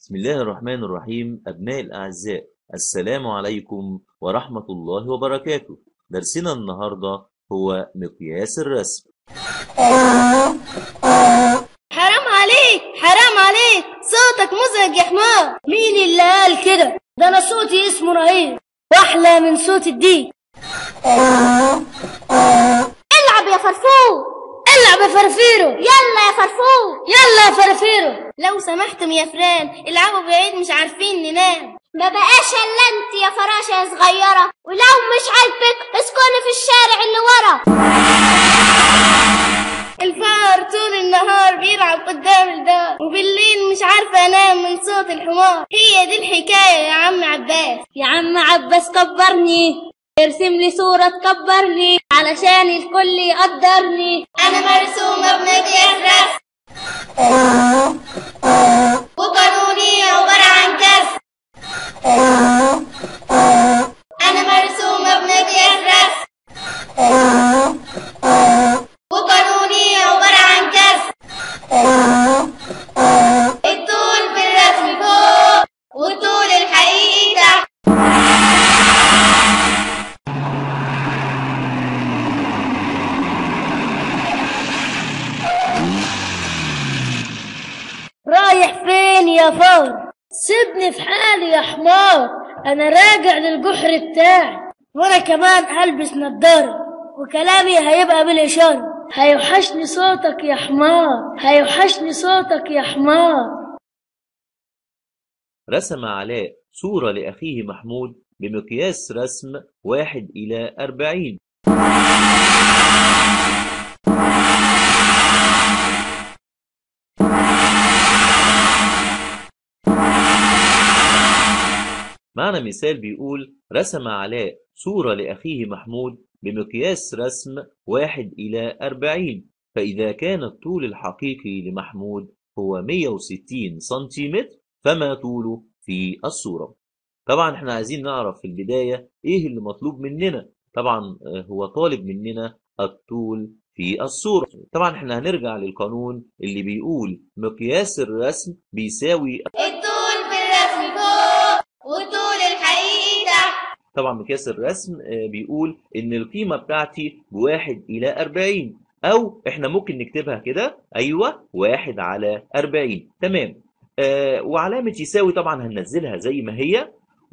بسم الله الرحمن الرحيم أبناء الأعزاء السلام عليكم ورحمة الله وبركاته درسنا النهاردة هو مقياس الرسم حرام عليك حرام عليك صوتك مزعج يا حمار مين اللي قال كده ده انا صوتي اسمه رهيب واحلى من صوت الديك العب يا فرفور العب يا فرفيرو يلا يا فرفور يلا يا فرفيرو لو سمحتم يا فران العبوا بعيد مش عارفين ننام ما بقاش الا انت يا فراشة يا صغيرة ولو مش عاجبك اسكني في الشارع اللي ورا الفار طول النهار بيلعب قدام الدار وبالليل مش عارفة انام من صوت الحمار هي دي الحكاية يا عم عباس يا عم عباس كبرني ارسم لي صورة تكبرني علشان الكل يقدرني انا مرسومة بمقياس رسم وقانوني عبارة عن كسر انا مرسومة بمقياس رسم وقانوني عبارة عن كسر الطول في الرسم فوق والطول الحقيقي تحت رايح فين يا فار سيبني في حالي يا حمار انا راجع للجحر بتاعي وانا كمان هلبس نضارة وكلامي هيبقى بالاشارة هيوحشني صوتك يا حمار هيوحشني صوتك يا حمار رسم علاء صورة لأخيه محمود بمقياس رسم واحد إلى أربعين معنا مثال بيقول رسم علاء صورة لأخيه محمود بمقياس رسم واحد إلى أربعين فإذا كان الطول الحقيقي لمحمود هو 160 سنتيمتر فما طوله في الصورة طبعا احنا عايزين نعرف في البداية ايه اللي مطلوب مننا طبعا آه، هو طالب مننا الطول في الصورة طبعا احنا هنرجع للقانون اللي بيقول مقياس الرسم بيساوي الطول في الرسم فوق والطول الحقيقي تحت طبعا مقياس الرسم آه، بيقول ان القيمة بتاعتي بواحد الى اربعين او احنا ممكن نكتبها كده ايوه واحد على اربعين تمام آه وعلامة يساوي طبعا هننزلها زي ما هي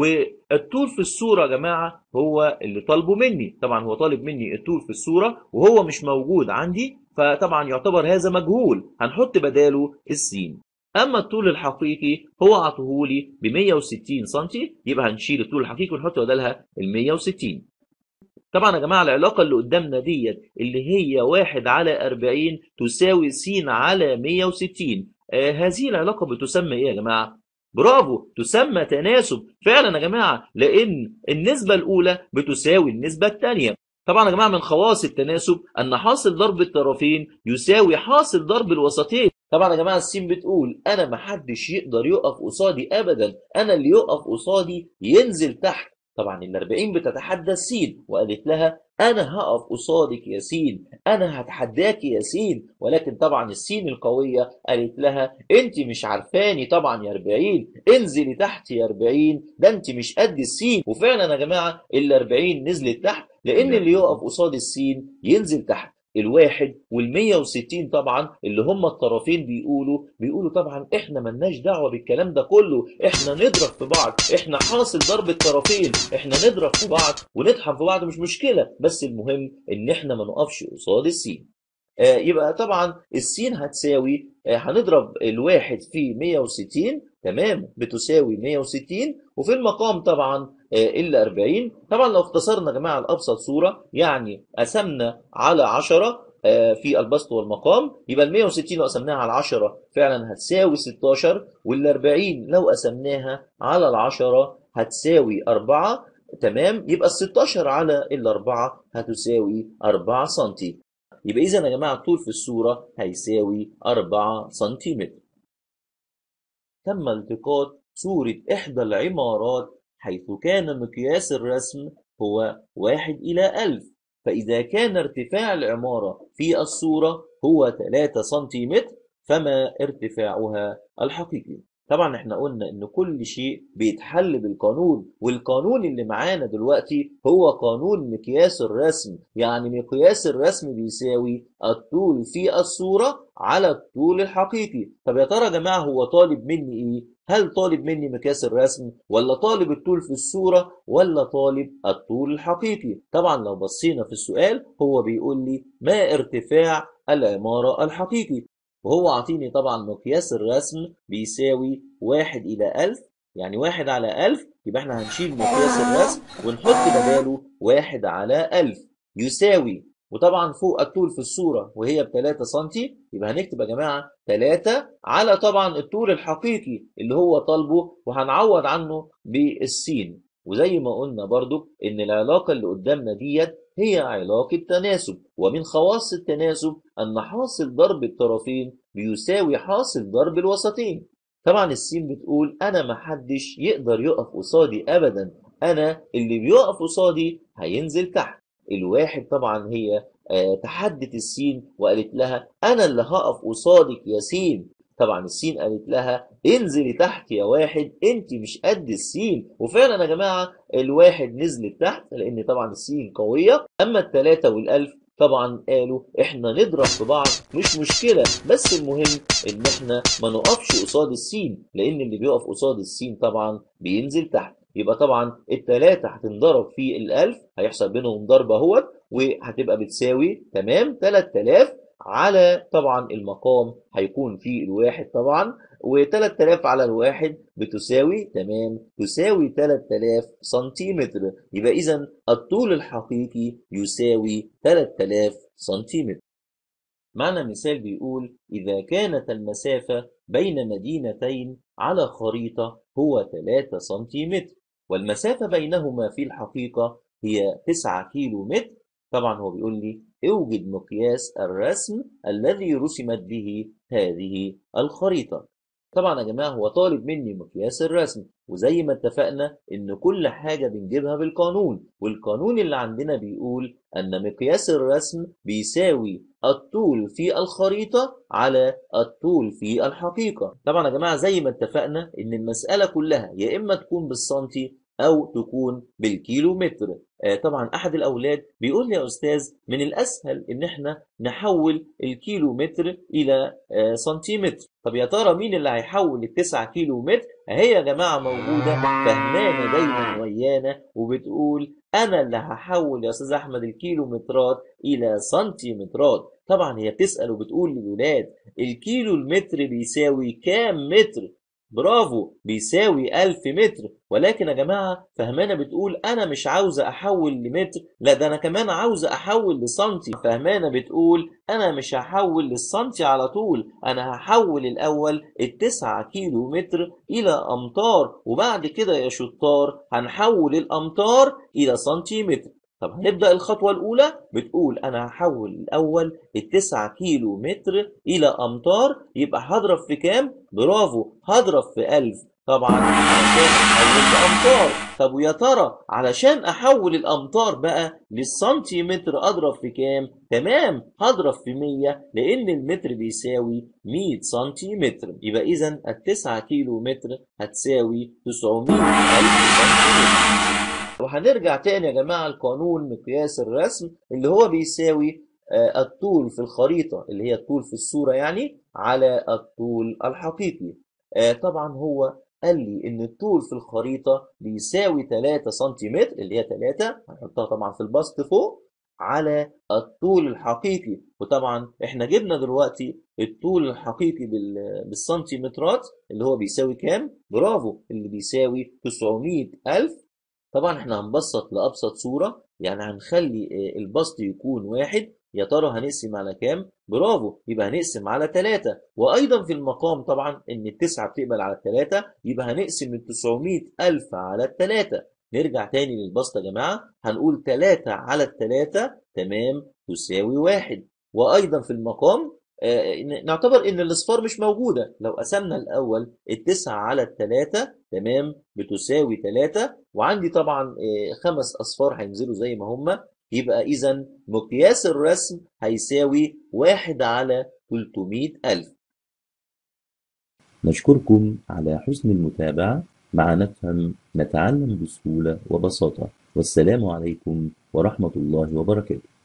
والطول في الصورة يا جماعة هو اللي طالبه مني طبعا هو طالب مني الطول في الصورة وهو مش موجود عندي فطبعا يعتبر هذا مجهول هنحط بداله السين اما الطول الحقيقي هو عطوهولي ب 160 سم يبقى هنشيل الطول الحقيقي ونحط بدلها ال 160 طبعا يا جماعه العلاقه اللي قدامنا ديت اللي هي 1 على 40 تساوي س على 160 آه هذه العلاقه بتسمى ايه يا جماعه برافو تسمى تناسب فعلا يا جماعه لان النسبه الاولى بتساوي النسبه الثانيه طبعا يا جماعه من خواص التناسب ان حاصل ضرب الطرفين يساوي حاصل ضرب الوسطين طبعا يا جماعه السين بتقول انا محدش يقدر يقف قصادي ابدا انا اللي يقف قصادي ينزل تحت طبعا ال 40 بتتحدى السين وقالت لها انا هقف قصادك يا سين انا هتحداك يا سين ولكن طبعا السين القويه قالت لها انت مش عارفاني طبعا يا 40 انزلي تحت يا 40 ده انت مش قد السين وفعلا يا جماعه ال 40 نزلت تحت لان اللي يقف قصاد السين ينزل تحت الواحد والمية وستين طبعا اللي هم الطرفين بيقولوا بيقولوا طبعا احنا ملناش دعوة بالكلام ده كله احنا نضرب في بعض احنا حاصل ضرب الطرفين احنا نضرب في بعض ونطحن في بعض مش مشكلة بس المهم ان احنا ما نقفش قصاد السين آه يبقى طبعا السين هتساوي آه هنضرب الواحد في 160 تمام بتساوي 160 وفي المقام طبعا ال 40 طبعا لو اختصرنا يا جماعه لابسط صوره يعني قسمنا على 10 في البسط والمقام يبقى ال 160 لو قسمناها على 10 فعلا هتساوي 16 وال 40 لو قسمناها على ال 10 هتساوي 4 تمام يبقى ال 16 على ال 4 هتساوي 4 سم يبقى اذا يا جماعه الطول في الصوره هيساوي 4 سنتيمتر تم التقاط صورة إحدى العمارات حيث كان مقياس الرسم هو واحد إلى ألف فإذا كان ارتفاع العمارة في الصورة هو 3 سنتيمتر فما ارتفاعها الحقيقي طبعا احنا قلنا ان كل شيء بيتحل بالقانون والقانون اللي معانا دلوقتي هو قانون مقياس الرسم يعني مقياس الرسم بيساوي الطول في الصورة على الطول الحقيقي طب يا ترى يا جماعة هو طالب مني ايه هل طالب مني مقياس الرسم ولا طالب الطول في الصورة ولا طالب الطول الحقيقي طبعا لو بصينا في السؤال هو بيقول لي ما ارتفاع العمارة الحقيقي وهو عاطيني طبعا مقياس الرسم بيساوي واحد إلى ألف يعني واحد على ألف يبقى احنا هنشيل مقياس الرسم ونحط بداله واحد على ألف يساوي وطبعا فوق الطول في الصورة وهي ب 3 سم يبقى هنكتب يا جماعة 3 على طبعا الطول الحقيقي اللي هو طالبه وهنعوض عنه بالسين وزي ما قلنا برضو ان العلاقة اللي قدامنا ديت هي علاقة تناسب ومن خواص التناسب أن حاصل ضرب الطرفين بيساوي حاصل ضرب الوسطين طبعا السين بتقول أنا محدش يقدر يقف قصادي أبدا أنا اللي بيقف قصادي هينزل تحت الواحد طبعا هي آه، تحدت السين وقالت لها أنا اللي هقف قصادك يا سين طبعا السين قالت لها انزلي تحت يا واحد انت مش قد السين وفعلا يا جماعه الواحد نزلت تحت لان طبعا السين قويه اما الثلاثه والالف طبعا قالوا احنا نضرب في بعض مش مشكله بس المهم ان احنا ما نقفش قصاد السين لان اللي بيقف قصاد السين طبعا بينزل تحت يبقى طبعا الثلاثه هتنضرب في الالف هيحصل بينهم ضرب اهوت وهتبقى بتساوي تمام 3000 على طبعا المقام هيكون فيه الواحد طبعا و3000 على الواحد بتساوي تمام تساوي 3000 سنتيمتر يبقى إذا الطول الحقيقي يساوي 3000 سنتيمتر معنى مثال بيقول إذا كانت المسافة بين مدينتين على خريطة هو 3 سنتيمتر والمسافة بينهما في الحقيقة هي 9 كيلو متر طبعا هو بيقول لي اوجد مقياس الرسم الذي رسمت به هذه الخريطة طبعا يا جماعة هو طالب مني مقياس الرسم وزي ما اتفقنا ان كل حاجة بنجيبها بالقانون والقانون اللي عندنا بيقول ان مقياس الرسم بيساوي الطول في الخريطة على الطول في الحقيقة طبعا يا جماعة زي ما اتفقنا ان المسألة كلها يا اما تكون بالسنتي او تكون بالكيلو متر آه، طبعا احد الاولاد بيقول لي يا استاذ من الاسهل ان احنا نحول الكيلو متر الى آه، سنتيمتر طب يا ترى مين اللي هيحول التسعة كيلو متر اهي يا جماعه موجوده فهمانه دايما ويانا وبتقول انا اللي هحول يا استاذ احمد الكيلومترات الى سنتيمترات طبعا هي بتسال وبتقول للولاد الكيلو المتر بيساوي كام متر برافو بيساوي ألف متر ولكن يا جماعة فهمانة بتقول أنا مش عاوزة أحول لمتر لا ده أنا كمان عاوزة أحول لسنتي فهمانة بتقول أنا مش هحول للسنتي على طول أنا هحول الأول التسعة كيلو متر إلى أمتار وبعد كده يا شطار هنحول الأمتار إلى سنتيمتر طب هنبدأ الخطوة الأولى بتقول أنا هحول الأول التسعة كيلو متر إلى أمتار يبقى هضرب في كام؟ برافو هضرب في ألف طبعا علشان أحول لأمتار طب ويا ترى علشان أحول الأمتار بقى للسنتيمتر أضرب في كام؟ تمام هضرب في 100 لأن المتر بيساوي 100 سنتيمتر يبقى إذا التسعة كيلو متر هتساوي 900 ألف سنتيمتر وهنرجع تاني يا جماعة لقانون مقياس الرسم اللي هو بيساوي آه، الطول في الخريطة اللي هي الطول في الصورة يعني على الطول الحقيقي آه، طبعا هو قال لي ان الطول في الخريطة بيساوي 3 سنتيمتر اللي هي 3 هنحطها طبعا في البسط فوق على الطول الحقيقي وطبعا احنا جبنا دلوقتي الطول الحقيقي بال- بالسنتيمترات اللي هو بيساوي كام؟ برافو اللي بيساوي 900 ألف طبعا احنا هنبسط لأبسط صورة يعني هنخلي آه، البسط يكون واحد يا ترى هنقسم على كام؟ برافو يبقى هنقسم على تلاتة وأيضا في المقام طبعا إن التسعة بتقبل على التلاتة يبقى هنقسم ال 900 ألف على التلاتة نرجع تاني للبسط يا جماعة هنقول تلاتة على التلاتة تمام تساوي واحد وأيضا في المقام آه، نعتبر إن الأصفار مش موجودة لو قسمنا الأول التسعة على التلاتة تمام بتساوي تلاتة وعندي طبعا آه، خمس أصفار هينزلوا زي ما هما يبقى إذا مقياس الرسم هيساوي واحد على 300 ألف نشكركم على حسن المتابعة مع نفهم نتعلم بسهولة وبساطة والسلام عليكم ورحمة الله وبركاته